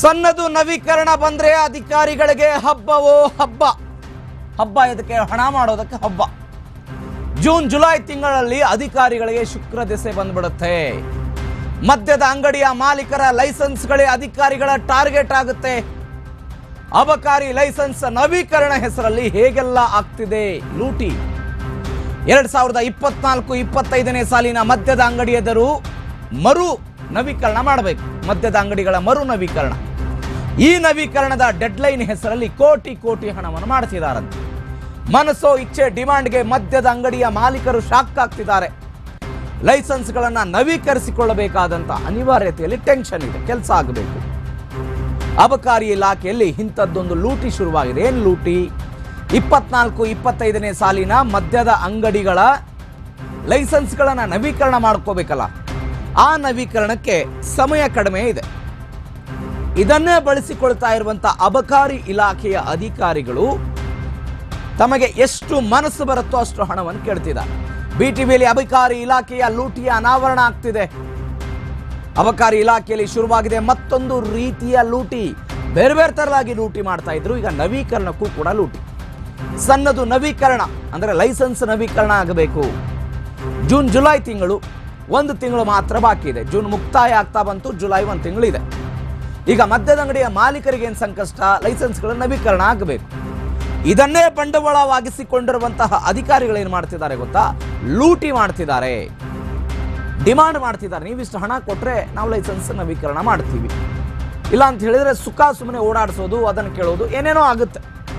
ಸನ್ನದು ನವೀಕರಣ ಬಂದ್ರೆ ಅಧಿಕಾರಿಗಳಿಗೆ ಹಬ್ಬವೋ ಹಬ್ಬ ಹಬ್ಬ ಇದಕ್ಕೆ ಹಣ ಮಾಡೋದಕ್ಕೆ ಹಬ್ಬ ಜೂನ್ ಜುಲೈ ತಿಂಗಳಲ್ಲಿ ಅಧಿಕಾರಿಗಳಿಗೆ ಶುಕ್ರ ದೆಸೆ ಬಂದ್ಬಿಡುತ್ತೆ ಮದ್ಯದ ಅಂಗಡಿಯ ಮಾಲೀಕರ ಲೈಸೆನ್ಸ್ಗಳೇ ಅಧಿಕಾರಿಗಳ ಟಾರ್ಗೆಟ್ ಆಗುತ್ತೆ ಅಬಕಾರಿ ಲೈಸೆನ್ಸ್ ನವೀಕರಣ ಹೆಸರಲ್ಲಿ ಹೇಗೆಲ್ಲ ಆಗ್ತಿದೆ ಲೂಟಿ ಎರಡ್ ಸಾವಿರದ ಇಪ್ಪತ್ನಾಲ್ಕು ಇಪ್ಪತ್ತೈದನೇ ಸಾಲಿನ ಮದ್ಯದ ಅಂಗಡಿ ಎದುರು ಮರು ನವೀಕರಣ ಮಾಡಬೇಕು ಮದ್ಯದ ಅಂಗಡಿಗಳ ಮರು ನವೀಕರಣ ಈ ನವೀಕರಣದ ಡೆಡ್ಲೈನ್ ಹೆಸರಲ್ಲಿ ಕೋಟಿ ಕೋಟಿ ಹಣವನ್ನು ಮಾಡ್ತಿದ್ದಾರಂತೆ ಮನಸ್ಸೋ ಇಚ್ಛೆ ಡಿಮಾಂಡ್ಗೆ ಮದ್ಯದ ಅಂಗಡಿಯ ಮಾಲೀಕರು ಶಾಕ್ ಆಗ್ತಿದ್ದಾರೆ ಲೈಸೆನ್ಸ್ಗಳನ್ನ ನವೀಕರಿಸಿಕೊಳ್ಳಬೇಕಾದಂತ ಅನಿವಾರ್ಯತೆಯಲ್ಲಿ ಟೆನ್ಷನ್ ಇದೆ ಕೆಲಸ ಆಗಬೇಕು ಅಬಕಾರಿ ಇಲಾಖೆಯಲ್ಲಿ ಇಂಥದ್ದೊಂದು ಲೂಟಿ ಶುರುವಾಗಿದೆ ಏನು ಲೂಟಿ ಇಪ್ಪತ್ನಾಲ್ಕು ಇಪ್ಪತ್ತೈದನೇ ಸಾಲಿನ ಮದ್ಯದ ಅಂಗಡಿಗಳ ಲೈಸೆನ್ಸ್ಗಳನ್ನ ನವೀಕರಣ ಮಾಡ್ಕೋಬೇಕಲ್ಲ ಆ ನವೀಕರಣಕ್ಕೆ ಸಮಯ ಕಡಿಮೆ ಇದೆ ಇದನ್ನೇ ಬಳಸಿಕೊಳ್ತಾ ಇರುವಂತ ಅಬಕಾರಿ ಇಲಾಖೆಯ ಅಧಿಕಾರಿಗಳು ತಮಗೆ ಎಷ್ಟು ಮನಸ್ಸು ಬರುತ್ತೋ ಅಷ್ಟು ಹಣವನ್ನು ಕೇಳ್ತಿದ್ದಾರೆ ಬಿಟಿವಿಯಲ್ಲಿ ಅಬಕಾರಿ ಇಲಾಖೆಯ ಲೂಟಿಯ ಅನಾವರಣ ಆಗ್ತಿದೆ ಅಬಕಾರಿ ಇಲಾಖೆಯಲ್ಲಿ ಶುರುವಾಗಿದೆ ಮತ್ತೊಂದು ರೀತಿಯ ಲೂಟಿ ಬೇರೆ ಬೇರೆ ತರಲಾಗಿ ಲೂಟಿ ಮಾಡ್ತಾ ಇದ್ರು ಈಗ ನವೀಕರಣಕ್ಕೂ ಕೂಡ ಲೂಟಿ ಸಣ್ಣದು ನವೀಕರಣ ಅಂದ್ರೆ ಲೈಸೆನ್ಸ್ ನವೀಕರಣ ಆಗಬೇಕು ಜೂನ್ ಜುಲೈ ತಿಂಗಳು ಒಂದು ತಿಂಗಳು ಮಾತ್ರ ಬಾಕಿ ಇದೆ ಜೂನ್ ಮುಕ್ತಾಯ ಆಗ್ತಾ ಬಂತು ಜುಲೈ ಒಂದು ತಿಂಗಳಿದೆ ಈಗ ಮದ್ಯದ ಅಂಗಡಿಯ ಮಾಲೀಕರಿಗೆ ಏನು ಸಂಕಷ್ಟ ಲೈಸೆನ್ಸ್ಗಳ ನವೀಕರಣ ಆಗಬೇಕು ಇದನ್ನೇ ಬಂಡವಾಳವಾಗಿಸಿಕೊಂಡಿರುವಂತಹ ಅಧಿಕಾರಿಗಳು ಏನು ಮಾಡ್ತಿದ್ದಾರೆ ಗೊತ್ತಾ ಲೂಟಿ ಮಾಡ್ತಿದ್ದಾರೆ ಡಿಮಾಂಡ್ ಮಾಡ್ತಿದ್ದಾರೆ ನೀವಿಷ್ಟು ಹಣ ಕೊಟ್ರೆ ನಾವು ಲೈಸೆನ್ಸ್ ನವೀಕರಣ ಮಾಡ್ತೀವಿ ಇಲ್ಲ ಅಂತ ಹೇಳಿದ್ರೆ ಸುಖ ಸುಮ್ಮನೆ ಓಡಾಡಿಸೋದು ಅದನ್ನು ಕೇಳೋದು ಏನೇನೋ ಆಗುತ್ತೆ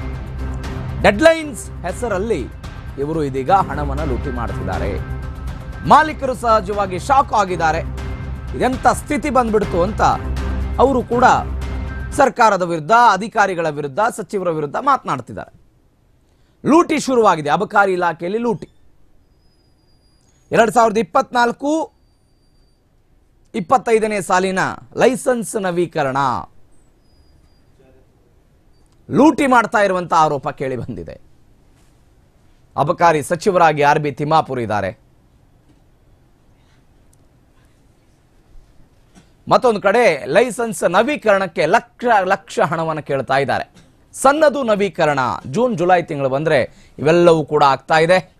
ಡೆಡ್ಲೈನ್ಸ್ ಹೆಸರಲ್ಲಿ ಇವರು ಇದೀಗ ಹಣವನ್ನು ಲೂಟಿ ಮಾಡ್ತಿದ್ದಾರೆ ಮಾಲೀಕರು ಸಹಜವಾಗಿ ಶಾಕ್ ಆಗಿದ್ದಾರೆ ಇದೆಂಥ ಸ್ಥಿತಿ ಬಂದ್ಬಿಡ್ತು ಅಂತ ಅವರು ಕೂಡ ಸರ್ಕಾರದ ವಿರುದ್ಧ ಅಧಿಕಾರಿಗಳ ವಿರುದ್ಧ ಸಚಿವರ ವಿರುದ್ಧ ಮಾತನಾಡ್ತಿದ್ದಾರೆ ಲೂಟಿ ಶುರುವಾಗಿದೆ ಅಬಕಾರಿ ಇಲಾಖೆಯಲ್ಲಿ ಲೂಟಿ ಎರಡ್ ಸಾವಿರದ ಇಪ್ಪತ್ನಾಲ್ಕು ಇಪ್ಪತ್ತೈದನೇ ಸಾಲಿನ ಲೈಸೆನ್ಸ್ ನವೀಕರಣ ಲೂಟಿ ಮಾಡ್ತಾ ಇರುವಂತ ಆರೋಪ ಕೇಳಿ ಬಂದಿದೆ ಅಬಕಾರಿ ಸಚಿವರಾಗಿ ಆರ್ ಬಿ ತಿಮ್ಮಾಪುರ್ ಇದ್ದಾರೆ ಮತ್ತೊಂದು ಕಡೆ ಲೈಸೆನ್ಸ್ ನವೀಕರಣಕ್ಕೆ ಲಕ್ಷ ಲಕ್ಷ ಹಣವನ್ನು ಕೇಳ್ತಾ ಇದ್ದಾರೆ ಸಣ್ಣದು ನವೀಕರಣ ಜೂನ್ ಜುಲೈ ತಿಂಗಳು ಬಂದ್ರೆ ಇವೆಲ್ಲವೂ ಕೂಡ ಆಗ್ತಾ ಇದೆ